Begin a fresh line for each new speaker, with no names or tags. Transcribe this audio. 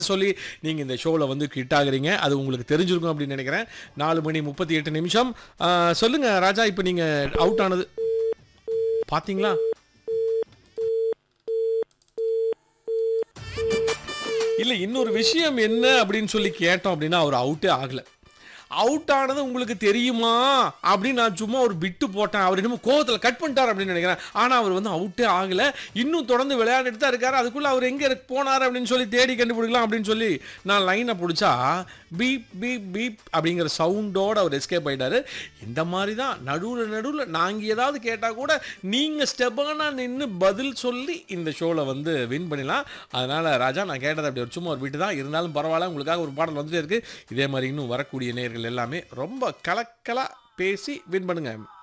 சொல்லி நீங்கள் இந்த ஷோவில் வந்து கிட் ஆகுறீங்க அது உங்களுக்கு தெரிஞ்சிருக்கும் அப்படின்னு நினைக்கிறேன் நாலு மணி முப்பத்தி எட்டு நிமிஷம் ஆ, சொல்லுங்க ராஜா இப்போ நீங்கள் அவுட் ஆனது பார்த்தீங்களா இல்லை இன்னொரு விஷயம் என்ன அப்படின்னு சொல்லி கேட்டோம் அப்படின்னா அவர் அவுட்டே ஆகலை அவுட் ஆனது உங்களுக்கு தெரியுமா அப்படின்னு நான் சும்மா ஒரு பிட்டு போட்டேன் அவர் இன்னும் கோவத்தில் கட் பண்ணிட்டார் அப்படின்னு நினைக்கிறேன் ஆனால் அவர் வந்து அவுட்டே ஆகலை இன்னும் தொடர்ந்து விளையாடிட்டு தான் இருக்காரு அதுக்குள்ளே அவர் எங்கே போனார் அப்படின்னு சொல்லி தேடி கண்டுபிடிக்கலாம் அப்படின்னு சொல்லி நான் லைனை பிடிச்சா பீப் பீப் பீப் அப்படிங்கிற சவுண்டோட அவர் எஸ்கேப் ஆயிட்டாரு இந்த மாதிரி தான் நடுவில் நடுவில் நாங்கள் ஏதாவது கேட்டால் கூட நீங்கள் ஸ்டெபானா நின்று பதில் சொல்லி இந்த ஷோவில் வந்து வின் பண்ணிடலாம் அதனால் ராஜா நான் கேட்டது அப்படி ஒரு சும்மா ஒரு வீட்டு தான் இருந்தாலும் பரவாயில்ல உங்களுக்காக ஒரு பாடல் வந்துட்டே இருக்குது இதே மாதிரி இன்னும் வரக்கூடிய நேயர்கள் எல்லாமே ரொம்ப கலக்கலாக பேசி வின் பண்ணுங்க